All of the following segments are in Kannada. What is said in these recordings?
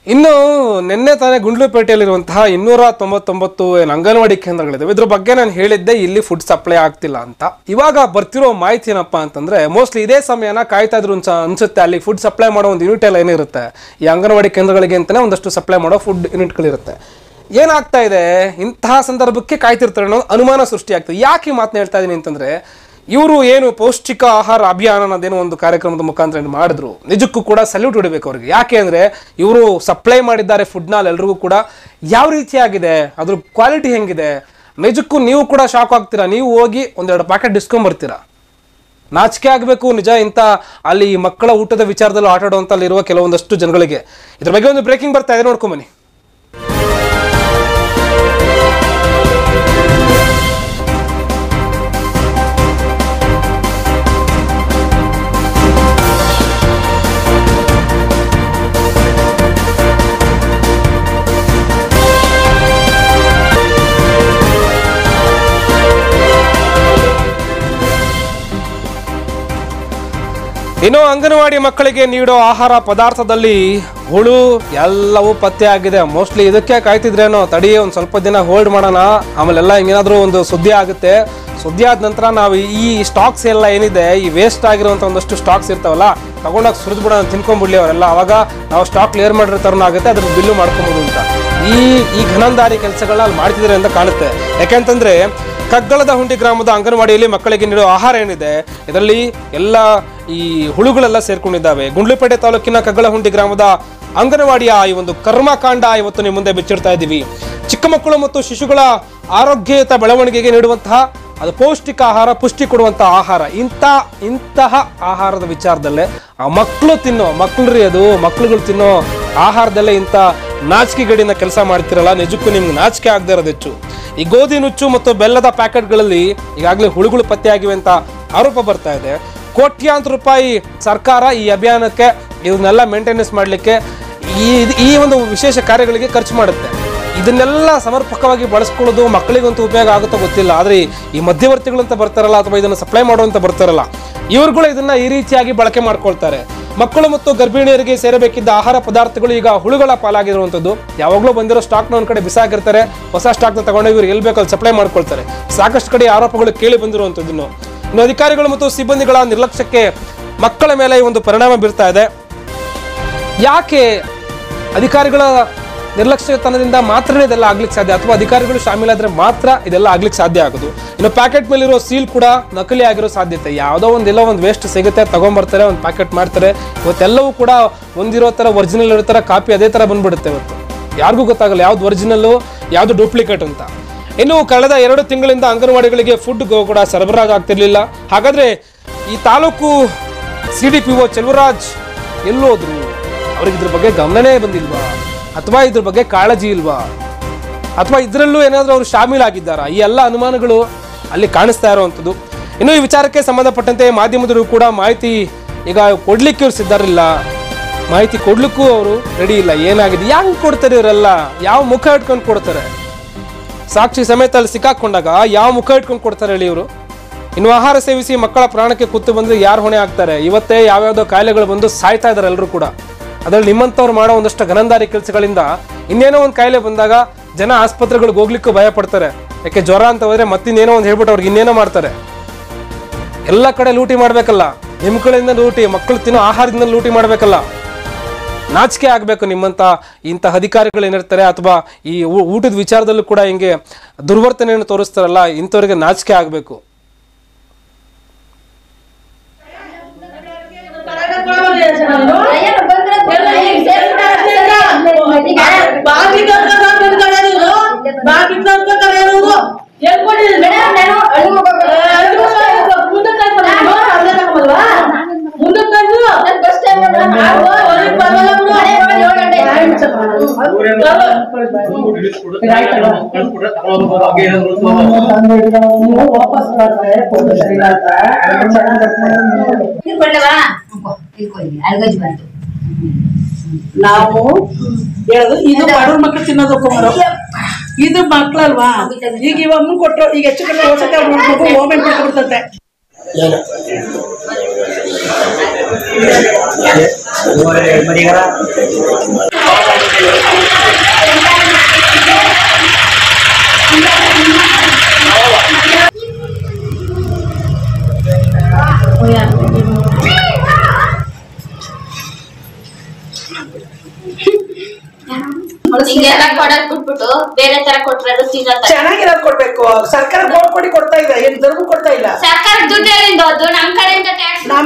ಇನ್ನು ನಿನ್ನೆ ತಾನೇ ಗುಂಡ್ಲುಪೇಟೆಯಲ್ಲಿರುವಂತಹ ಇನ್ನೂರ ತೊಂಬತ್ತೊಂಬತ್ತು ಏನು ಅಂಗನವಾಡಿ ಕೇಂದ್ರಗಳಿದಾವೆ ಇದ್ರ ಬಗ್ಗೆ ನಾನು ಹೇಳಿದ್ದೆ ಇಲ್ಲಿ ಫುಡ್ ಸಪ್ಲೈ ಆಗ್ತಿಲ್ಲ ಅಂತ ಇವಾಗ ಬರ್ತಿರೋ ಮಾಹಿತಿ ಏನಪ್ಪಾ ಅಂತಂದ್ರೆ ಮೋಸ್ಟ್ಲಿ ಇದೇ ಸಮಯನ ಕಾಯ್ತಾ ಇದ್ರು ಅನ್ಸ- ಅನ್ಸುತ್ತೆ ಅಲ್ಲಿ ಫುಡ್ ಸಪ್ಲೈ ಮಾಡೋ ಒಂದು ಯೂನಿಟ್ ಎಲ್ಲ ಏನಿರುತ್ತೆ ಈ ಅಂಗನವಾಡಿ ಕೇಂದ್ರಗಳಿಗೆ ಅಂತಾನೆ ಒಂದಷ್ಟು ಸಪ್ಲೈ ಮಾಡೋ ಫುಡ್ ಯೂನಿಟ್ಗಳಿರುತ್ತೆ ಏನಾಗ್ತಾ ಇದೆ ಇಂತಹ ಸಂದರ್ಭಕ್ಕೆ ಕಾಯ್ತಿರ್ತಾರೆ ಅನ್ನೋ ಅನುಮಾನ ಸೃಷ್ಟಿಯಾಗ್ತದೆ ಯಾಕೆ ಈ ಮಾತನ್ನ ಹೇಳ್ತಾ ಇದೀನಿ ಅಂತಂದ್ರೆ ಇವರು ಏನು ಪೌಷ್ಟಿಕ ಆಹಾರ ಅಭಿಯಾನ ಅನ್ನೋದೇನೋ ಒಂದು ಕಾರ್ಯಕ್ರಮದ ಮುಖಾಂತರ ಏನ್ ಮಾಡಿದ್ರು ನಿಜಕ್ಕೂ ಕೂಡ ಸಲ್ಯೂಟ್ ಹೊಡಿಬೇಕು ಅವ್ರಿಗೆ ಯಾಕೆ ಅಂದ್ರೆ ಇವರು ಸಪ್ಲೈ ಮಾಡಿದ್ದಾರೆ ಫುಡ್ನ ಎಲ್ರಿಗೂ ಕೂಡ ಯಾವ ರೀತಿಯಾಗಿದೆ ಅದ್ರ ಕ್ವಾಲಿಟಿ ಹೆಂಗಿದೆ ನಿಜಕ್ಕೂ ನೀವು ಕೂಡ ಶಾಕ್ ಆಗ್ತೀರಾ ನೀವು ಹೋಗಿ ಒಂದೆರಡು ಪ್ಯಾಕೆಟ್ ಡಿಸ್ಕೊಂಡ್ ಬರ್ತೀರಾ ನಾಚಿಕೆ ಆಗಬೇಕು ನಿಜ ಇಂಥ ಅಲ್ಲಿ ಮಕ್ಕಳ ಊಟದ ವಿಚಾರದಲ್ಲಿ ಆಟ ಆಡುವಂತ ಅಲ್ಲಿರುವ ಕೆಲವೊಂದಷ್ಟು ಜನಗಳಿಗೆ ಇದ್ರ ಬಗ್ಗೆ ಒಂದು ಬ್ರೇಕಿಂಗ್ ಬರ್ತಾ ಇದೆ ನೋಡ್ಕೊಂಬನ್ನಿ ಇನ್ನು ಅಂಗನವಾಡಿ ಮಕ್ಕಳಿಗೆ ನೀಡೋ ಆಹಾರ ಪದಾರ್ಥದಲ್ಲಿ ಹುಳು ಎಲ್ಲವೂ ಪತ್ತೆ ಆಗಿದೆ ಮೋಸ್ಟ್ಲಿ ಇದಕ್ಕೆ ಕಾಯ್ತಿದ್ರೇನೋ ತಡಿ ಒಂದು ಸ್ವಲ್ಪ ದಿನ ಹೋಲ್ಡ್ ಮಾಡೋಣ ಆಮೇಲೆಲ್ಲ ಹಿಂಗೇನಾದ್ರೂ ಒಂದು ಸುದ್ದಿ ಆಗುತ್ತೆ ಸುದ್ದಿ ಆದ ನಂತರ ನಾವು ಈ ಸ್ಟಾಕ್ಸ್ ಎಲ್ಲ ಏನಿದೆ ಈ ವೇಸ್ಟ್ ಆಗಿರುವಂಥ ಒಂದಷ್ಟು ಸ್ಟಾಕ್ಸ್ ಇರ್ತಾವಲ್ಲ ತಗೊಂಡೋಗಿ ಸುರಿದು ಬಿಡೋಣ ತಿನ್ಕೊಂಡ್ಬಿಡ್ಲಿ ಅವರೆಲ್ಲ ಅವಾಗ ನಾವು ಸ್ಟಾಕ್ ಕ್ಲಿಯರ್ ಮಾಡಿರೋ ಥರನೂ ಆಗುತ್ತೆ ಅದ್ರ ಬಿಲ್ಲು ಮಾಡ್ಕೊಬೋದು ಅಂತ ಈ ಈ ಘನಂದಾರಿ ಕೆಲಸಗಳನ್ನ ಅಲ್ಲಿ ಮಾಡ್ತಿದ್ದಾರೆ ಅಂತ ಕಾಣುತ್ತೆ ಯಾಕೆಂತಂದ್ರೆ ಕಗ್ಗಳದ ಹುಂಡಿ ಗ್ರಾಮದ ಅಂಗನವಾಡಿಯಲ್ಲಿ ಮಕ್ಕಳಿಗೆ ನೀಡುವ ಆಹಾರ ಏನಿದೆ ಇದರಲ್ಲಿ ಎಲ್ಲ ಈ ಹುಳುಗಳೆಲ್ಲ ಸೇರ್ಕೊಂಡಿದ್ದಾವೆ ಗುಂಡ್ಲುಪೇಟೆ ತಾಲೂಕಿನ ಕಗ್ಗಳ ಹುಂಡಿ ಗ್ರಾಮದ ಅಂಗನವಾಡಿಯ ಈ ಒಂದು ಕರ್ಮಕಾಂಡ ಇವತ್ತು ನಿಮ್ಮ ಮುಂದೆ ಬಿಚ್ಚಿಡ್ತಾ ಇದ್ದೀವಿ ಚಿಕ್ಕ ಮಕ್ಕಳು ಮತ್ತು ಶಿಶುಗಳ ಆರೋಗ್ಯಯುತ ಬೆಳವಣಿಗೆಗೆ ನೀಡುವಂತಹ ಅದು ಪೌಷ್ಟಿಕ ಆಹಾರ ಪುಷ್ಟಿ ಕೊಡುವಂತಹ ಆಹಾರ ಇಂಥ ಇಂತಹ ಆಹಾರದ ವಿಚಾರದಲ್ಲೇ ಆ ಮಕ್ಕಳು ತಿನ್ನೋ ಮಕ್ಕಳು ರೀ ಅದು ಮಕ್ಕಳುಗಳು ತಿನ್ನೋ ಆಹಾರದಲ್ಲೇ ಇಂಥ ನಾಚಿಕೆ ಗಡಿನ ಕೆಲಸ ಮಾಡ್ತಿರಲ್ಲ ನಿಜಕ್ಕೂ ನಿಮ್ಗೆ ನಾಚಿಕೆ ಆಗದೆ ಇರೋದು ಹೆಚ್ಚು ಈ ಗೋಧಿ ನುಚ್ಚು ಮತ್ತು ಬೆಲ್ಲದ ಪ್ಯಾಕೆಟ್ಗಳಲ್ಲಿ ಈಗಾಗಲೇ ಹುಳುಗಳು ಪತ್ತೆಯಾಗಿವೆ ಅಂತ ಆರೋಪ ಬರ್ತಾ ಇದೆ ಕೋಟ್ಯಾಂತರ ರೂಪಾಯಿ ಸರ್ಕಾರ ಈ ಅಭಿಯಾನಕ್ಕೆ ಇದನ್ನೆಲ್ಲ ಮೇಂಟೆನೆನ್ಸ್ ಮಾಡಲಿಕ್ಕೆ ಈ ಈ ಒಂದು ವಿಶೇಷ ಕಾರ್ಯಗಳಿಗೆ ಖರ್ಚು ಮಾಡುತ್ತೆ ಇದನ್ನೆಲ್ಲ ಸಮರ್ಪಕವಾಗಿ ಬಳಸ್ಕೊಳ್ಳೋದು ಮಕ್ಕಳಿಗಂತೂ ಉಪಯೋಗ ಆಗುತ್ತೋ ಗೊತ್ತಿಲ್ಲ ಆದರೆ ಈ ಮಧ್ಯವರ್ತಿಗಳಂತ ಬರ್ತಾರಲ್ಲ ಅಥವಾ ಇದನ್ನು ಸಪ್ಲೈ ಮಾಡುವಂತ ಬರ್ತಾರಲ್ಲ ಇವ್ರುಗಳು ಇದನ್ನ ಈ ರೀತಿಯಾಗಿ ಬಳಕೆ ಮಾಡ್ಕೊಳ್ತಾರೆ ಮಕ್ಕಳು ಮತ್ತು ಗರ್ಭಿಣಿಯರಿಗೆ ಸೇರಬೇಕಿದ್ದ ಆಹಾರ ಪದಾರ್ಥಗಳು ಈಗ ಹುಳುಗಳ ಪಾಲಾಗಿರುವಂಥದ್ದು ಯಾವಾಗಲೂ ಬಂದಿರೋ ಸ್ಟಾಕ್ನ ಒಂದ್ ಕಡೆ ಬಿಸಾಕಿರ್ತಾರೆ ಹೊಸ ಸ್ಟಾಕ್ನ ತಗೊಂಡೋಗಿ ಇವ್ರು ಎಲ್ಲಿ ಬೇಕೋ ಅಲ್ಲಿ ಸಪ್ಲೈ ಮಾಡ್ಕೊಳ್ತಾರೆ ಸಾಕಷ್ಟು ಕಡೆ ಆರೋಪಗಳು ಕೇಳಿ ಬಂದಿರುವಂಥದ್ದು ಇನ್ನು ಇನ್ನು ಅಧಿಕಾರಿಗಳು ಮತ್ತು ಸಿಬ್ಬಂದಿಗಳ ನಿರ್ಲಕ್ಷ್ಯಕ್ಕೆ ಮಕ್ಕಳ ಮೇಲೆ ಈ ಒಂದು ಪರಿಣಾಮ ಬೀರ್ತಾ ಇದೆ ಯಾಕೆ ಅಧಿಕಾರಿಗಳ ನಿರ್ಲಕ್ಷ್ಯತನದಿಂದ ಮಾತ್ರನೇ ಇದೆಲ್ಲ ಆಗ್ಲಿಕ್ಕೆ ಸಾಧ್ಯ ಅಥವಾ ಅಧಿಕಾರಿಗಳು ಶಾಮೀಲಾದ್ರೆ ಮಾತ್ರ ಇದೆಲ್ಲ ಆಗ್ಲಿಕ್ಕೆ ಸಾಧ್ಯ ಆಗೋದು ಇನ್ನು ಪ್ಯಾಕೆಟ್ ಮೇಲಿರೋ ಸೀಲ್ ಕೂಡ ನಕಲಿ ಆಗಿರೋ ಸಾಧ್ಯತೆ ಯಾವುದೋ ಒಂದೆಲ್ಲ ಒಂದು ವೇಸ್ಟ್ ಸಿಗುತ್ತೆ ತಗೊಂಬರ್ತಾರೆ ಒಂದು ಪ್ಯಾಕೆಟ್ ಮಾಡ್ತಾರೆ ಇವತ್ತೆಲ್ಲವೂ ಕೂಡ ಒಂದಿರೋ ಥರ ಒರಿಜಿನಲ್ ಇರೋ ಥರ ಕಾಪಿ ಅದೇ ಥರ ಬಂದ್ಬಿಡುತ್ತೆ ಇವತ್ತು ಯಾರಿಗೂ ಗೊತ್ತಾಗಲ್ಲ ಯಾವ್ದು ಒರಿಜಿನಲ್ಲು ಯಾವ್ದು ಡೂಪ್ಲಿಕೇಟ್ ಅಂತ ಇನ್ನು ಕಳೆದ ಎರಡು ತಿಂಗಳಿಂದ ಅಂಗನವಾಡಿಗಳಿಗೆ ಫುಡ್ ಕೂಡ ಸರಬರಾಜು ಆಗ್ತಿರ್ಲಿಲ್ಲ ಹಾಗಾದ್ರೆ ಈ taluk C D P O Cheluvaraj ಎಲ್ಲೋದ್ರು ಅವ್ರಿಗೆ ಇದ್ರ ಬಗ್ಗೆ ಗಮನನೇ ಬಂದಿಲ್ವಾ ಅಥವಾ ಇದ್ರ ಬಗ್ಗೆ ಕಾಳಜಿ ಇಲ್ವಾ ಅಥವಾ ಇದರಲ್ಲೂ ಏನಾದರೂ ಅವರು ಶಾಮೀಲಾಗಿದ್ದಾರಾ ಈ ಎಲ್ಲ ಅನುಮಾನಗಳು ಅಲ್ಲಿ ಕಾಣಿಸ್ತಾ ಇರುವಂಥದ್ದು ಇನ್ನು ಈ ವಿಚಾರಕ್ಕೆ ಸಂಬಂಧಪಟ್ಟಂತೆ ಮಾಧ್ಯಮದವರು ಕೂಡ ಮಾಹಿತಿ ಈಗ ಕೊಡ್ಲಿಕ್ಕೆ ಇವ್ರು ಸಿದ್ಧರಿಲ್ಲ ಮಾಹಿತಿ ಕೊಡ್ಲಿಕ್ಕೂ ಅವರು ರೆಡಿ ಇಲ್ಲ ಏನಾಗಿದೆ ಹೆಂಗ್ ಕೊಡ್ತಾರೆ ಇವರೆಲ್ಲ ಯಾವ ಮುಖ ಇಟ್ಕೊಂಡು ಕೊಡ್ತಾರೆ ಸಾಕ್ಷಿ ಸಮೇತ ಅಲ್ಲಿ ಸಿಕ್ಕಾಕೊಂಡಾಗ ಯಾವ ಮುಖ ಇಟ್ಕೊಂಡು ಕೊಡ್ತಾರೆ ಹೇಳಿ ಇವರು ಇನ್ನು ಆಹಾರ ಸೇವಿಸಿ ಮಕ್ಕಳ ಪ್ರಾಣಕ್ಕೆ ಕುತ್ತು ಬಂದ್ರೆ ಯಾರು ಹೊಣೆ ಆಗ್ತಾರೆ ಇವತ್ತೇ ಯಾವ್ಯಾವ್ದೋ ಕಾಯಿಲೆಗಳು ಬಂದು ಸಾಯ್ತಾ ಇದ್ದಾರೆ ಎಲ್ಲರೂ ಕೂಡ ಅದ್ರಲ್ಲಿ ನಿಮ್ಮಂಥವ್ರು ಮಾಡೋ ಒಂದಷ್ಟು ಗನಂದಾರಿ ಕೆಲಸಗಳಿಂದ ಇನ್ನೇನೋ ಒಂದು ಕಾಯಿಲೆ ಬಂದಾಗ ಜನ ಆಸ್ಪತ್ರೆಗಳಿಗೆ ಹೋಗ್ಲಿಕ್ಕೂ ಭಯ ಪಡ್ತಾರೆ ಯಾಕೆ ಜ್ವರ ಅಂತ ಹೋದ್ರೆ ಮತ್ತಿನ್ನೇನೋ ಒಂದು ಹೇಳ್ಬಿಟ್ಟು ಅವ್ರಿಗೆ ಇನ್ನೇನೋ ಮಾಡ್ತಾರೆ ಎಲ್ಲ ಕಡೆ ಲೂಟಿ ಮಾಡ್ಬೇಕಲ್ಲ ನಿಮ್ಮ ಕಡೆಯಿಂದ ಲೂಟಿ ಮಕ್ಕಳು ತಿನ್ನೋ ಆಹಾರದಿಂದ ಲೂಟಿ ಮಾಡ್ಬೇಕಲ್ಲ ನಾಚಿಕೆ ಆಗಬೇಕು ನಿಮ್ಮಂತ ಇಂಥ ಅಧಿಕಾರಿಗಳು ಏನಿರ್ತಾರೆ ಅಥವಾ ಈ ಊ- ಊಟದ ವಿಚಾರದಲ್ಲೂ ಕೂಡ ಹಿಂಗೆ ದುರ್ವರ್ತನೆಯನ್ನು ತೋರಿಸ್ತಾರಲ್ಲ ಇಂಥವ್ರಿಗೆ ನಾಚಿಕೆ ಆಗಬೇಕು ವಾಪಸ್ ಮಾಡ್ತಾರೆ ಕೊಟ್ಟು ಸರಿ ಅಂತ ಅಲ್ಗೋಜ್ ಬಂತು ನಾವು ಹೇಳೋದು ಇದು ಬಡವ್ರ ಮಕ್ಳು ತಿನ್ನೋದು ಕುಮಾರು ಇದು ಮಕ್ಳಲ್ವಾ ಈಗ ಇವಾಗ ಕೊಟ್ಟರು ಈಗ ಹೆಚ್ಚು ಕಡಿಮೆ ಹೋಸತ್ತೆ ಮಗು ಓಮೆಂಟ್ ಬಿಡ್ತಂತೆ ಮರಿಗರ ಹಿಂಗೆಲ್ಲ ಕೊಡೋದ್ ಬಿಟ್ಬಿಟ್ಟು ಬೇರೆ ತರ ಕೊಟ್ರೆ ಅದು ತಿನ್ನೋ ತರ ಚೆನ್ನಾಗಿರೋದು ಕೊಡ್ಬೇಕು ಸರ್ಕಾರ ಗೋಡ್ ಕೊಡಿ ಕೊಡ್ತಾ ಇದೆ ಏನ್ ದುಡ್ಡು ಕೊಡ್ತಾ ಇಲ್ಲ ಸರ್ಕಾರ ದುಡ್ಡು ಎಲ್ಲಿಂದ ಅದು ನಮ್ ಕಡೆಯಿಂದ ಟ್ಯಾಕ್ಸ್ ನಮ್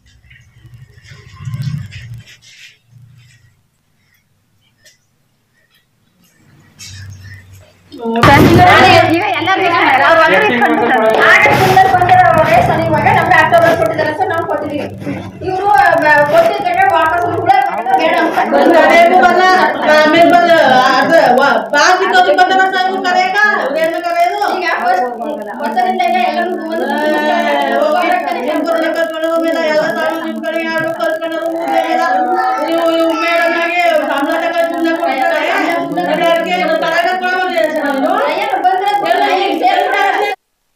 ಈಗ ಎಲ್ಲರೂ ಅವ್ರು ಹೊರಗಡೆ ಇಟ್ಕೊಂಡ್ಬಿಟ್ರು. ಆಟೋ ಬಂದವ್ರು ಬಂದವ್ರು ಅವ್ರೇ ಸರ್ ಇವಾಗ ನಮ್ಗೆ ಆಟೋ ಬರ್ಕೊಟ್ಟಿದ್ದಾರೆ ಸರ್ ನಾವು ಕೊಟ್ಟಿದೀವಿ ಇವರು ಕೊಟ್ಟಿದ್ದಾಗ ವಾಪಸ್ ಕೂಡ ಬೇಡ ಅನ್ಕೊಂಡು ಒಂದ್ ಕಡೆಗೂ ಬಲ್ಲ ಆಮೇಲೆ ಬಂದ ಅದ ಬಾಜಿ ಕೌಲಿ ಬಂದನ ಸಾವು ಕರೆಯಕ ಏನು ಕರೆಯೋದು ಈಗ ಮೊದಲಿಂದ ಎಲ್ಲರೂ ಒಂದು ಏನು ಬಂದ್ರೆ ಸೇರ್ಬಿಟ್ಟಾರೆ.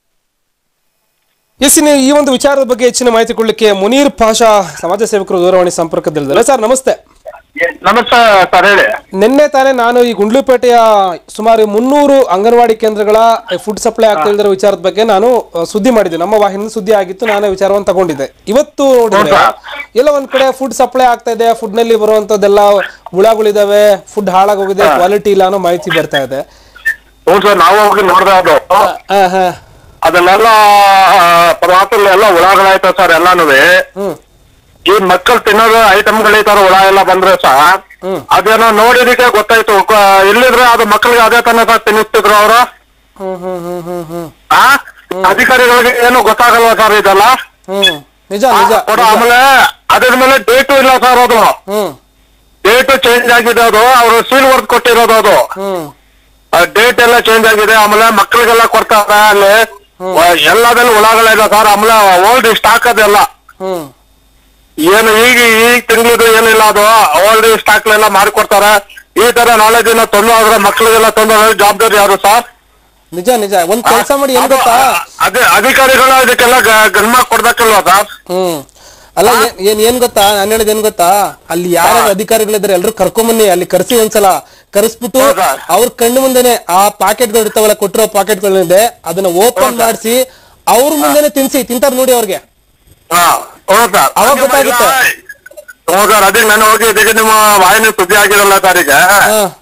ಎಸ್ ಇನ್ನು ಈ ಒಂದು ವಿಚಾರದ ಬಗ್ಗೆ ಹೆಚ್ಚಿನ ಮಾಹಿತಿ ಕೊಡ್ಲಿಕ್ಕೆ ಮುನೀರ್ ಪಾಷಾ ಸಮಾಜ ಸೇವಕರು ದೂರವಾಣಿ ಸಂಪರ್ಕದಲ್ಲಿದ್ದಾರೆ ಸರ್ ನಮಸ್ತೆ ನಮಸ್ತೆ ಸರ್ ಹೇಳಿ ನಿನ್ನೆ ತಾನೇ ನಾನು ಈ ಗುಂಡ್ಲುಪೇಟೆಯ ಸುಮಾರು ಮುನ್ನೂರು ಅಂಗನವಾಡಿ ಕೇಂದ್ರಗಳ ಫುಡ್ ಸಪ್ಲೈ ಆಗ್ತಾ ಇಲ್ದಿರೋ ವಿಚಾರದ ಬಗ್ಗೆ ನಾನು ಅಹ್, ಸುದ್ದಿ ಮಾಡಿದ್ದೆ ನಮ್ಮ ವಾಹಿನಿ ಸುದ್ದಿ ಆಗಿತ್ತು ನಾನೇ ವಿಚಾರವನ್ನು ತಗೊಂಡಿದ್ದೆ ಇವತ್ತು ನೋಡಿದ್ರೆ ಎಲ್ಲ ಒಂದ್ ಕಡೆ ಫುಡ್ ಸಪ್ಲೈ ಆಗ್ತಾ ಇದೆ ಫುಡ್ ನಲ್ಲಿ ಬರುವಂತದ್ದೆಲ್ಲ ಹುಳಗಳಿದಾವೆ ಫುಡ್ ಹಾಳಾಗೋಗಿದೆ ಕ್ವಾಲಿಟಿ ಇಲ್ಲ ಅನ್ನೋ ಮಾಹಿತಿ ಬರ್ತಾ ಇದೆ ಹ್ಞೂ ಸರ್ ನಾವು ಹೋಗಿ ನೋಡ್ದೆ ಅದು ಆ, ಹಾ ಅದನ್ನೆಲ್ಲ ಪದಾರ್ಥದಲ್ಲಿ ಎಲ್ಲ ಹುಳಗಳಾಯ್ತ ಸರ್ ಎಲ್ಲಾನು ಹ್ಮ್ ಈ ಮಕ್ಕಳು ತಿನ್ನೋದು ಐಟಮ್ಗಳೈತಾರ ಹುಳ ಎಲ್ಲ ಬಂದ್ರೆ ಸರ್ ಹ್ಮ್. ಅದೇನೋ ನೋಡಿದಕ್ಕೆ ಗೊತ್ತಾಯ್ತು ಕ- ಇಲ್ಲಿದ್ರೆ ಅದು ಮಕ್ಕಳಿಗೆ ಅದೇ ತಾನೇ ಸರ್ ತಿನ್ನಿಸ್ತಿದ್ರು ಅವರು ಹ್ಮ್ ಹ್ಮ್ ಹ್ಮ್ ಹ್ಮ್ ಹ್ಮ್ ಆ ಅಧಿಕಾರಿಗಳಿಗೆ ಏನು ಗೊತ್ತಾಗಲ್ವಾ ಸರ್ ಇದೆಲ್ಲ ಹ್ಮ್ ನಿಜ ಆ, ನಿಜ ಕೊಡು, ಆಮೇಲೆ ಅದ್ರ ಮೇಲೆ ಡೇಟು ಇಲ್ಲ ಸರ್ ಅದು ಹ್ಮ್ ಡೇಟು ಚೇಂಜ್ ಆಗಿದೆ ಅದು ಅವರು ಸೀಲ್ ವರ್ಕ್ ಕೊಟ್ಟಿರೋದು ಅದು ಹ್ಮ್ ಡೇಟ್ ಎಲ್ಲ ಚೇಂಜ್ ಆಗಿದೆ ಆಮೇಲೆ ಮಕ್ಕಳಿಗೆಲ್ಲ ಕೊಡ್ತಾರೆ ಅಲ್ಲಿ ಎಲ್ಲದಲ್ಲಿ ಹುಳಗಳಿದೆ ಸರ್ ಆಮೇಲೆ ಓಲ್ಡ್ ಸ್ಟಾಕ್ ಅದೆಲ್ಲ ಹ್ಮ್ ಏನು ಈಗ ಈಗ ತಿಂಗಳದು ಏನಿಲ್ಲ ಅದು ಓಲ್ಡ್ ಸ್ಟಾಕ್ ಎಲ್ಲ ಮಾಡಿಕೊಡ್ತಾರೆ ಈ ತರ ನಾಲೆಜ್ ಇಂದ ತೊಂದರೆ ಆದ್ರೆ ಮಕ್ಕಳಿಗೆಲ್ಲ ತೊಂದರೆ ಜವಾಬ್ದಾರಿ ಯಾರು ಸರ್ ನಿಜ ನಿಜ ಒಂದ್ ಕೆಲಸ ಮಾಡಿ ಏನ್ ಅದು- ಗೊತ್ತಾ ಅದೇ ಅಧಿಕಾರಿಗಳು ಇದಕ್ಕೆಲ್ಲ ಗ- ಗಮನ ಕೊಡ್ಬೇಕಲ್ವಾ ಸರ್ ಹ್ಮ್ ಅಲ್ಲ ಏನ್- ಏನ್ ಏನ್ ಗೊತ್ತಾ ನಾನು ಹೇಳಿದ್ ಏನ್ ಗೊತ್ತಾ ಅಲ್ಲಿ ಯಾರ ಅಧಿಕಾರಿಗಳಿದ್ರೆ ಎಲ್ರು ಕರ್ಕೊಂಬನ್ನಿ ಅಲ್ಲಿ ಕರ್ಸಿ ಒಂದ್ಸಲ ಕರ್ಸ್ಬಿಟ್ಟು ಹೌದಾ? ಅವ್ರ ಕಣ್ಣು ಮುಂದೆನೆ ಆ ಪಾಕೆಟ್ಗಳು ಇರ್ತಾವಲ್ಲ ಕೊಟ್ಟಿರೋ ಪಾಕೆಟ್ಗಳಿದೆ ಅದನ್ನ ಓಪನ್ ಮಾಡಿಸಿ ಅವ್ರ ಮುಂದೆನೆ ತಿನ್ಸಿ ತಿಂತಾರ ನೋಡಿ ಅವ್ರಿಗೆ ಹಾ ಹೌದು ಸರ್ ಅವಾಗ ಗೊತ್ತಾಗುತ್ತೆ. ಹೌದು ಸರ್ ಅದಕ್ಕೆ ನಾನು ಹೋಗಿ ಇದಕ್ಕೆ ನಿಮ್ಮ ವಾಹಿನಿ ಸುದ್ದಿ ಆಗಿರಲ್ಲ ಸರ್ ಈಗ ಹಾ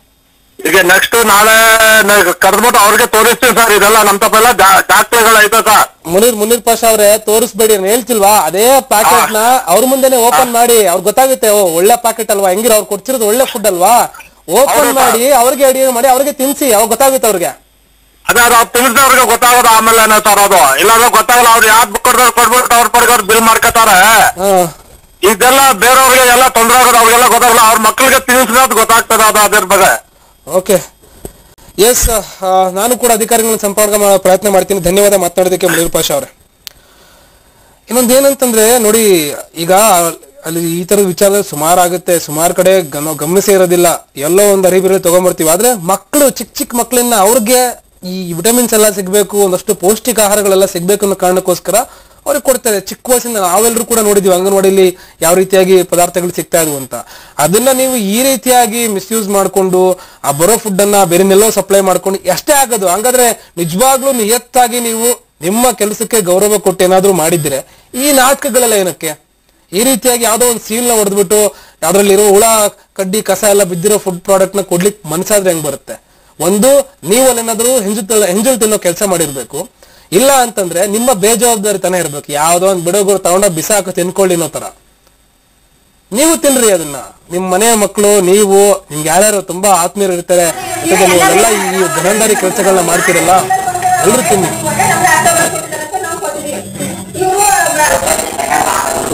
ಈಗ ನೆಕ್ಸ್ಟ್ ನಾಳೆ ಕರೆದ್ಬಿಟ್ಟು ಅವ್ರಿಗೆ ತೋರಿಸ್ತೀವಿ ಸರ್ ಇದೆಲ್ಲ ನಮ್ ತಪ್ಪೆಲ್ಲ ದಾಖಲೆಗಳು ಐತೆ ಸರ್ ಮುನೀರ್ ಮುನೀರ್ ಪಾಷಾ ಅವ್ರೆ ತೋರಿಸ್ಬೇಡಿ ನಾನ್ ಹೇಳ್ತಿಲ್ವಾ ಅದೇ ಪ್ಯಾಕೆಟ್ ನ ಅವ್ರ ಮುಂದೆನೆ ಓಪನ್ ಮಾಡಿ ಅವ್ರಿಗೆ ಗೊತ್ತಾಗುತ್ತೆ ಓ ಒಳ್ಳೆ ಪ್ಯಾಕೆಟ್ ಅಲ್ವಾ ಹೆಂಗಿರ ಅವ್ರು ಕೊಡ್ತಿರೋದು ಒಳ್ಳೆ ಫುಡ್ ಅಲ್ವಾ ಓಪನ್ ಹೌದು ಮಾಡಿ ಅವ್ರಿಗೆ ಅಡಿಗೆ ಮಾಡಿ ಅವ್ರಿಗೆ ತಿನ್ಸಿ ಅವಾಗ ಗೊತ್ತಾಗುತ್ತೆ ಅವ್ರಿಗೆ ಅದೇ ಅದು ತಿಳಿಸಿದವ್ರಿಗೆ ಗೊತ್ತಾಗೋದು ಆಮೇಲೆ ಸರ್ ಅದು ಇಲ್ಲಾಂದ್ರೆ ಗೊತ್ತಾಗಲ್ಲ ಅವ್ರು ಯಾವ್ದು ಕೊಡ್ತಾರೆ ಕೊಡ್ಬಿಟ್ಟು ಅವ್ರ ಪಡೆಗೆ ಅವ್ರು ಬಿಲ್ ಮಾಡ್ಕೋತಾರೆ ಹಾ ಇದೆಲ್ಲ ಬೇರೆಯವ್ರಿಗೆ ಎಲ್ಲ ತೊಂದರೆ ಆಗೋದು ಅವ್ರಿಗೆಲ್ಲ ಗೊತ್ತಾಗಲ್ಲ ಅವ್ರ ಮಕ್ಕಳಿಗೆ ತಿಳಿಸಿರೋದು ಗೊತ್ತಾಗ್ತದೆ ಅದು ಅದ್ರ ಬಗ್ಗೆ ಓಕೆ ಎಸ್ ನಾನು ಕೂಡ ಅಧಿಕಾರಿಗಳನ್ನ ಸಂಪರ್ಕ ಮಾಡೋ ಪ್ರಯತ್ನ ಮಾಡ್ತೀನಿ ಧನ್ಯವಾದ ಮಾತನಾಡೋದಕ್ಕೆ ಮುನೀರ್ ಪಾಷಾ ಅವರೇ ಇನ್ನೊಂದು ಏನಂತಂದ್ರೆ ನೋಡಿ ಈಗ ಅಲ್ಲಿ ಈ ತರದ ವಿಚಾರದಲ್ಲಿ ಸುಮಾರು ಆಗುತ್ತೆ ಸುಮಾರು ಕಡೆ ಗಮ ಗಮನಿಸೇ ಇರೋದಿಲ್ಲ ಎಲ್ಲೋ ಒಂದು ಅರಿಬಿರಿ ತಗೊಂಡ್ಬರ್ತೀವಿ ಆದ್ರೆ ಮಕ್ಕಳು ಚಿಕ್ಕ ಚಿಕ್ಕ ಮಕ್ಕಳನ್ನ ಅವ್ರಿಗೆ ಈ ವಿಟಮಿನ್ಸ್ ಎಲ್ಲ ಸಿಗ್ಬೇಕು ಒಂದಷ್ಟು ಪೌಷ್ಟಿಕ ಆಹಾರಗಳೆಲ್ಲ ಸಿಗ್ಬೇಕು ಅನ್ನೋ ಕಾರಣಕ್ಕೋಸ್ಕರ ಅವ್ರಿಗೆ ಕೊಡ್ತಾರೆ ಚಿಕ್ಕ ವಯಸ್ಸಿಂದ ನಾವೆಲ್ಲರೂ ಕೂಡ ನೋಡಿದ್ವಿ ಅಂಗನವಾಡಿಲಿ ಯಾವ ರೀತಿಯಾಗಿ ಪದಾರ್ಥಗಳು ಸಿಗ್ತಾ ಇದ್ವು ಅಂತ ಅದನ್ನ ನೀವು ಈ ರೀತಿಯಾಗಿ ಮಿಸ್ಯೂಸ್ ಮಾಡ್ಕೊಂಡು ಆ ಬರೋ ಫುಡ್ ಅನ್ನ ಬೇರೆನೆಲ್ಲೋ ಸಪ್ಲೈ ಮಾಡ್ಕೊಂಡು ಎಷ್ಟೇ ಆಗೋದು ಹಂಗಾದ್ರೆ ನಿಜವಾಗ್ಲೂ ನಿಯತ್ತಾಗಿ ನೀವು ನಿಮ್ಮ ಕೆಲಸಕ್ಕೆ ಗೌರವ ಕೊಟ್ಟು ಏನಾದ್ರೂ ಮಾಡಿದ್ರೆ ಈ ನಾಟಕಗಳೆಲ್ಲ ಏನಕ್ಕೆ ಈ ರೀತಿಯಾಗಿ ಯಾವ್ದೋ ಒಂದು ಸೀಲ್ ನ ಹೊಡೆದ್ಬಿಟ್ಟು ಯಾವ್ದ್ರಲ್ಲಿರೋ ಹುಳ ಕಡ್ಡಿ ಕಸ ಎಲ್ಲ ಬಿದ್ದಿರೋ ಫುಡ್ ಪ್ರಾಡಕ್ಟ್ ನ ಕೊಡ್ಲಿಕ್ಕೆ ಮನ್ಸಾದ್ರೆ ಹೆಂಗ್ ಬರುತ್ತೆ ಒಂದು ನೀವು ಅಲ್ಲೇನಾದ್ರೂ ಹೆಂಜು ಹೆಂಜಲ್ ತಿನ್ನೋ ಕೆಲಸ ಮಾಡಿರ್ಬೇಕು ಇಲ್ಲ ಅಂತಂದ್ರೆ ನಿಮ್ಮ ಬೇಜವಾಬ್ದಾರಿ ತನ ಇರ್ಬೇಕು ಯಾವ್ದೋ ಒಂದು ಬಿಡೋಗುರು ತಗೊಂಡ ಬಿಸಾಕ ತಿನ್ಕೊಳ್ಳಿ ಅನ್ನೋ ತರ ನೀವು ತಿನ್ರಿ ಅದನ್ನ ನಿಮ್ ಮನೆಯ ಮಕ್ಕಳು ನೀವು ನಿಮ್ಗೆ ಯಾರ್ಯಾರು ತುಂಬಾ ಆತ್ಮೀಯರು ಇರ್ತಾರೆ ಜೊತೆಗೆ ನೀವೆಲ್ಲ ಈ ಧನಂದಾರಿ ಕೆಲಸಗಳನ್ನ ಮಾಡ್ತೀರಲ್ಲ ಎಲ್ರು ತಿನ್ನಿ ನಮ್ಗೆ ಆಟೋ ಬರ್ಕೊಟ್ಟಿದ್ದಾರೆ ಸರ್ ನಾವು ಕೊಟ್ಟಿದೀವಿ ಇವರು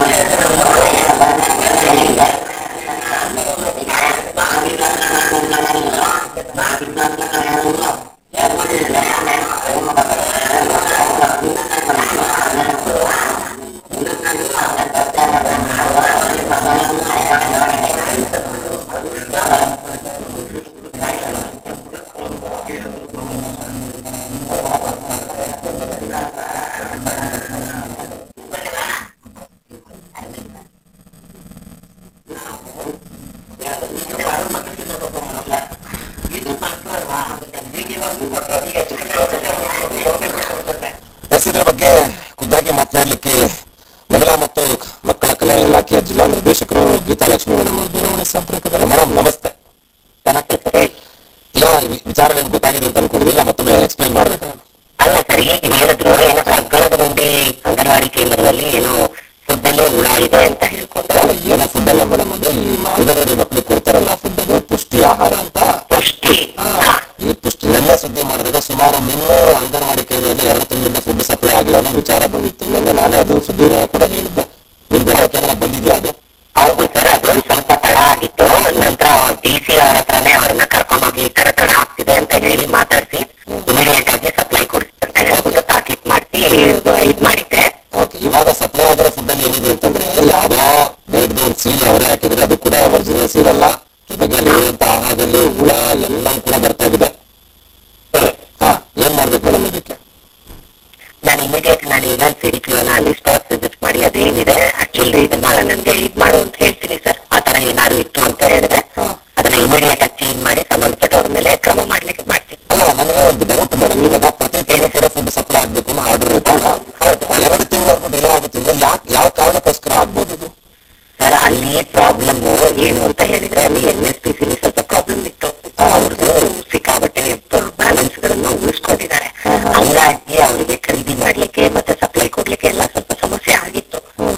ಆ ಮತ್ತು ಮಕ್ಕಳ ಕಲ್ಯಾಣ ಇಲಾಖೆಯ ಜಿಲ್ಲಾ ನಿರ್ದೇಶಕರು ಗೀತಾ ಲಕ್ಷ್ಮಿ ನಮ್ಮ ದೂರವಾಣಿ ಸಂಪರ್ಕದಲ್ಲಿ ಮೇಡಮ್ ನಮಸ್ತೆ ಇಲ್ಲ ಈ ವಿಚಾರ ನಿಮ್ಗೆ ಗೊತ್ತಾಗಿದೆ ಅಂತ ಅನ್ಕೊಂಡಿದ್ದಿಲ್ಲ ಮತ್ತೊಮ್ಮೆ ಎಕ್ಸ್ಪ್ಲೈನ್ ಮಾಡ್ಬೇಕು ಅಲ್ಲ ಸರ್ ಈಗ ಹೇಳಿದ್ರು ಏನೋ ಸರ್ಕಾರದ ಮುಂದೆ ಅಂಗನವಾಡಿ ಕೇಂದ್ರದಲ್ಲಿ ಏನೋ ಫುಡ್ ಅಲ್ಲಿ ಹುಳ ಇದೆ ಅಂತ ಹೇಳ್ಕೊಂಡ್ರೆ ಅಲ್ಲ ಏನೋ ಫುಡ್ ಅಲ್ಲ ಮೇಡಮ್ ಅದು ಈ ಅಂಗನವಾಡಿ ಮಕ್ಕಳಿಗೆ ಕೊಡ್ತಾರಲ್ಲ ಫುಡ್ ಅದು ಪುಷ್ಟಿ ಆಹಾರ ಅಂತ ಪುಷ್ಟಿ ಈ ಪುಷ್ಟಿ ನಿನ್ನೆ ಸುದ್ದಿ ಮಾಡಿದಾಗ ಸುಮಾರು ಮುನ್ನೂರು ಅಂಗನವಾಡಿ ಕೇಂದ್ರದಲ್ಲಿ ಎರಡು ತಿಂಗಳಿಂದ ಫುಡ್ ಸಪ್ಲೈ ಆಗಿಲ್ಲ ಅನ್ನೋ ವಿಚಾರ ಬಂದಿತ್ತು ನಿನ್ನೆ ನಾನೇ ಅದು ಸುದ್ದಿ ಕೂಡ ಹೇಳಿದ್ದೆ ನಿಮ್ ಬೆಳಗ್ಗೆ ಬಂದಿದ್ಯಾ ಅದು ಹೌದು ಸರ್ ಅದು ಸ್ವಲ್ಪ ತಡ ಆಗಿತ್ತು ನಂತರ ಡಿ ಸಿ ಅವ್ರ ಹತ್ರನೇ ಅವ್ರನ್ನ ಕರ್ಕೊಂಡೋಗಿ ಈ ತರ ತಡ ಆಗ್ತಿದೆ ಅಂತ ಹೇಳಿ ಮಾತಾಡಿಸಿ ಇಮಿಡಿಯೇಟ್ ಆಗಿ ಸಪ್ಲೈ ಕೊಡಿಸಿ ಅಂತ ಹೇಳ್ಬಿಟ್ಟು ತಾಕೀತ್ ಮಾಡಿಸಿ ಇದ್ ಮಾಡಿದ್ದೆ ಓಕೆ ಇವಾಗ ಸಪ್ಲೈ ಆಗಿರೋ ಫುಡ್ ಅಲ್ಲಿ ಏನಿದೆ ಅಂತಂದ್ರೆ ಯಾವ್ದೋ ಬೇಡದ ಒಂದು ಸೀಲ್ ಅವರೇ ಹಾಕಿದ್ರೆ ಅದು ಕೂಡ ಒರಿಜಿನಲ್ ಸೀಲ್ ಅಲ್ಲ ಜೊತೆಗೆ ಅಲ್ಲಿರುವಂತ ಆಹಾರದಲ್ಲಿ ಹುಳ ಎಲ್ಲ ಕೂಡ ಬರ್ತಾ ಇದೆ ಹಾ ಏನ್ ಮಾಡ್ಬೇಕು ಮೇಡಮ್ ಇದಕ್ಕೆ ನಾನು ಇಮಿಡಿಯೇಟ್ ನಾನು ಈಗ ಸಿ ಡಿ ಪಿ ಅಲ್ಲಿ ಸ್ಟಾಕ್ ವಿಸಿಟ್ ಮಾಡಿ ಅದೇನಿದೆ ಆಕ್ಚುಲಿ ಇದನ್ನ ನನಗೆ ಇದ್ ಮಾಡು ಅಂತ ಹೇಳ್ತೀನಿ ಸರ್ ಆ ತರ ಏನಾದ್ರು ಇತ್ತು ಅಂತ ಹೇಳಿದ್ರೆ ಅದನ್ನ ಇಮಿಡಿಯೇಟ್ ಆಗಿ ಚೇಂಜ್ ಮಾಡಿ ಸಂಬಂಧಪಟ್ಟವ್ರ ಮೇಲೆ ಕ್ರಮ ಮಾಡ್ಲಿಕ್ಕೆ ಮಾಡ್ತೀನಿ ಅಲ್ಲ ನನಗೆ ಒಂದು ಡೌಟ್ ಮೇಡಮ್ ಇವಾಗ ಪ್ರತಿ ತಿಂಗಳು ಕೂಡ ಫುಡ್ ಸಪ್ಲೈ ಆಗ್ಬೇಕು ಅನ್ನೋ ಆರ್ಡರ್ ಇರುತ್ತಲ್ಲ ಎರಡು ತಿಂಗಳು ಡಿಲೇ ಆಗುತ್ತಿಲ್ಲ ಯಾಕೆ ಯಾವ ಕಾರಣಕ್ಕೋಸ್ಕರ ಆಗ್ಬೋದು ಇದು ಸರ್ ಅಲ್ಲಿ ಪ್ರಾಬ್ಲಮ್ ಏನು ಅಂತ ಹೇಳಿದ್ರೆ ಅಲ್ಲಿ ಎನ್ ಎಸ್ ಪಿ ಸಿ ಸ್ವಲ್ಪ ಪ್ರಾಬ್ಲಮ್ ಇತ್ತು ಅವ್ರದ್ದು ಸಿಕ್ಕಾಬಟ್ಟೆ ಬ್ಯಾಲೆನ್ಸ್ ಗಳನ್ನ ಉಳಿಸ್ಕೊಂಡಿದ್ದಾರೆ ಹಂಗಾಗಿ ಅವರಿಗೆ ಖರೀದಿ ಮಾಡ್ಲಿಕ್ಕೆ ಮತ್ತೆ ಸಪ್ಲೈ ಕೊಡ್ಲಿಕ್ಕೆ ಎಲ್ಲ ಸ್ವಲ್ಪ ಸಮಸ್ಯೆ ಆಗಿತ್ತು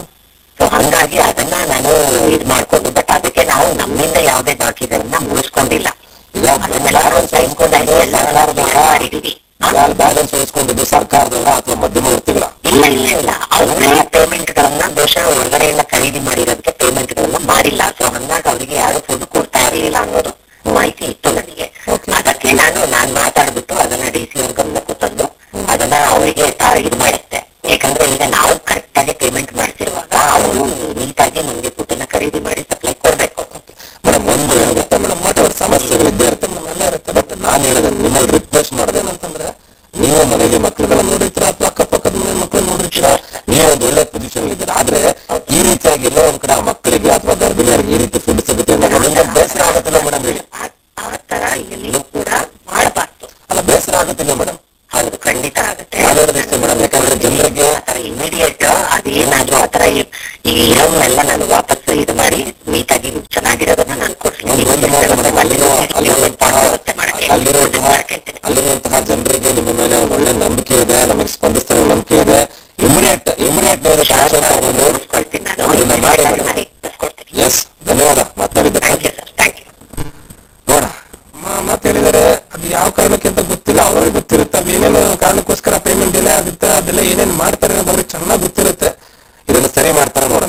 ಸೊ ಹಂಗಾಗಿ ಅದನ್ನ ನಾನು ಇದ್ ಮಾಡ್ಕೊಂಡು ಬಟ್ ಅದಕ್ಕೆ ನಾವು ನಮ್ಮಿಂದ ಯಾವುದೇ ಬಾಕಿಗಳನ್ನ ಮುಗಿಸ್ಕೊಂಡಿಲ್ಲ ಈಗ ಅದನ್ನೆಲ್ಲ ಸಹಿಸ್ಕೊಂಡಾಗಿ ಎಲ್ಲ ಮಾಡಿದೀವಿ ಬ್ಯಾಲೆನ್ಸ್ ಉಳಿಸ್ಕೊಂಡಿದ್ದು ಸರ್ಕಾರದವರ ಅಥವಾ ಮಧ್ಯಮವರ್ತಿಗಳ ಇಲ್ಲ ಇಲ್ಲ ಇಲ್ಲ ಅವರೇ ಪೇಮೆಂಟ್ ಗಳನ್ನ ಬಹುಶಃ ಹೊರಗಡೆಯಿಂದ ಖರೀದಿ ಮಾಡಿರೋದಕ್ಕೆ ಪೇಮೆಂಟ್ ಗಳನ್ನ ಮಾಡಿಲ್ಲ ಸೊ ಹಂಗಾಗಿ ಅವರಿಗೆ ಯಾರು ಫುಡ್ ಕೊಡ್ತಾ ಇರಲಿಲ್ಲ ಅನ್ನೋದು ಮಾಹಿತಿ ಇತ್ತು ನನಗೆ ಅದಕ್ಕೆ ನಾನು ನಾನ್ ಮಾತಾಡ್ಬಿಟ್ಟು ಅದನ್ನ ಡಿ ಸಿ ಅವ್ರ ಗಮನಕ್ಕೂ ತಂದು ಅದನ್ನ ಅವರಿಗೆ ಇದು ಮಾಡುತ್ತೆ ಯಾಕಂದ್ರೆ ಈಗ ನಾವು ಕರೆಕ್ಟ್ ಆಗಿ ಪೇಮೆಂಟ್ ಮಾಡ್ತಿರುವಾಗ ಅವರು ನೀಟಾಗಿ ನಮ್ಗೆ ಫುಡ್ನ ಖರೀದಿ ಮಾಡಿ ಸಪ್ಲೈ ಕೊಡ್ಬೇಕು ಮೇಡಮ್ ಒಂದು ಏನಿರುತ್ತೆ ಮೇಡಮ್ ವಾಟ್ ಸಮಸ್ಯೆಗಳು ಇದ್ದೇ ಇರುತ್ತೆ ಮೇಡಮ್ ಎಲ್ಲ ಇರುತ್ತೆ ಬಟ್ ನಾನು ಹೇಳಿದೆ ನಿಮ್ಮಲ್ಲಿ ರಿಕ್ವೆಸ್ಟ್ ಮಾಡಿದೇನಂತಂದ್ರೆ ನೀವು ಮನೆಗೆ ಮಕ್ಕಳುಗಳನ್ನ ನೋಡಿರ್ತೀರ ಅಥವಾ ಅಕ್ಕಪಕ್ಕದ ಮನೆ ಮಕ್ಕಳು ನೋಡಿರ್ತೀರ ನೀವು ಒಂದು ಒಳ್ಳೆ ಪೊಸಿಷನ್ ಇದ್ದೀರಾ ಆದ್ರೆ ಈ ರೀತಿಯಾಗಿ ಎಲ್ಲೋ ಒಂದ್ ಕಡೆ ಆ ಮಕ್ಕಳಿಗೆ ಅಥವಾ ಗರ್ಭಿಣಿಯರಿಗೆ ಈ ರೀತಿ ಫುಡ್ ಸಿಗುತ್ತೆ ಅನ್ನೋದು ನಿಮ್ಗೆ ಬೇಸರ ಆಗುತ್ತಿಲ್ಲ ಮೇಡಮ್ ಹೇಳಿ ಆ- ಆ ತರ ಎಲ್ಲಿಯೂ ಕೂಡ ಮಾಡಬಾರ್ದು ಅಲ್ಲ ಬೇಸರ ಆಗುತ್ತಿಲ್ಲ ಮೇಡಮ್ ಹೌದು ಖಂಡಿತ ಆಗುತ್ತೆ ನಾನು ಹೇಳಿದಷ್ಟೇ ಮೇಡಮ್ ಯಾಕಂದ್ರೆ ಜನರಿಗೆ ಆತರ ಇಮಿಡಿಯೇಟ್ ಅದೇನಾದ್ರೂ ಆತರ ಈ- ಈ ಇರೋನ್ನೆಲ್ಲ ನಾನು ವಾಪಸ್ ಇದು ಮಾಡಿ ನೀಟಾಗಿ ಚೆನ್ನಾಗಿರೋದನ್ನ ನಾನು ಕೊಡ್ತೀನಿ ಒಂದು ಒಂದು ಮಾತು ಮೇಡಮ್ ಅಲ್ಲಿರೋ ಅಲ್ಲಿರುವಂತಹ ವ್ಯವಸ್ಥೆ ಮಾಡಕ್ಕೆ ಅಲ್ಲಿರುವಂತಹ ಮಾಡ್ಕೊಂತೀನಿ. ಅಲ್ಲಿರುವಂತಹ ಜನರಿಗೆ ನಿಮ್ಮ ಮೇಲೆ ಒಂದು ಒಳ್ಳೆ ನಂಬಿಕೆ ಇದೆ ನಮಗೆ ಸ್ಪಂದಿಸ್ತಾರೆ ನಂಬಿಕೆ ಇದೆ ಇಮಿಡಿಯೇಟ್ ಇಮಿಡಿಯೇಟ್ ನೀವು ಶಾಸನ ತಗೊಂಡು ಮುಗಿಸ್ಕೊಳ್ತೀನಿ ನಾನು ಅದನ್ನ ಮಾಡಿ ಇಮಿಡಿಯೇಟ್ ಮೇಡಮ್. ಮಾಡಿ ಮುಗಿಸ್ಕೊಡ್ತೀನಿ ಎಸ್ ಧನ್ಯವಾದ ಮಾತನಾಡಿದ್ದ thank you sir thank you ನೋಡ ಮಾತು ಹೇಳಿದರೆ ಅದು ಯಾವ ಕಾರಣಕ್ಕೆ ಅಂತ ಗೊತ್ತಿಲ್ಲ ಅವ್ರಿಗೆ ಗೊತ್ತಿರುತ್ತೆ ಅದು ಏನೇನು ಕಾರಣಕ್ಕೋಸ್ಕರ ಪೇಮೆಂಟ್ ಡಿಲೇ ಆಗುತ್ತೆ ಅದೆಲ್ಲ ಏನೇನು ಮಾಡ್ತಾರೆ ಅನ್ನೋದು ಅವ್ರಿಗೆ ಚೆನ್ನಾಗಿ ಗೊತ್ತಿರುತ್ತೆ ಇದನ್ನ ಸರಿ ಮಾಡ್ತಾರೆ ನೋಡೋಣ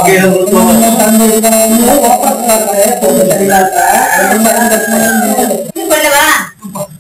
ವಾಪಸ್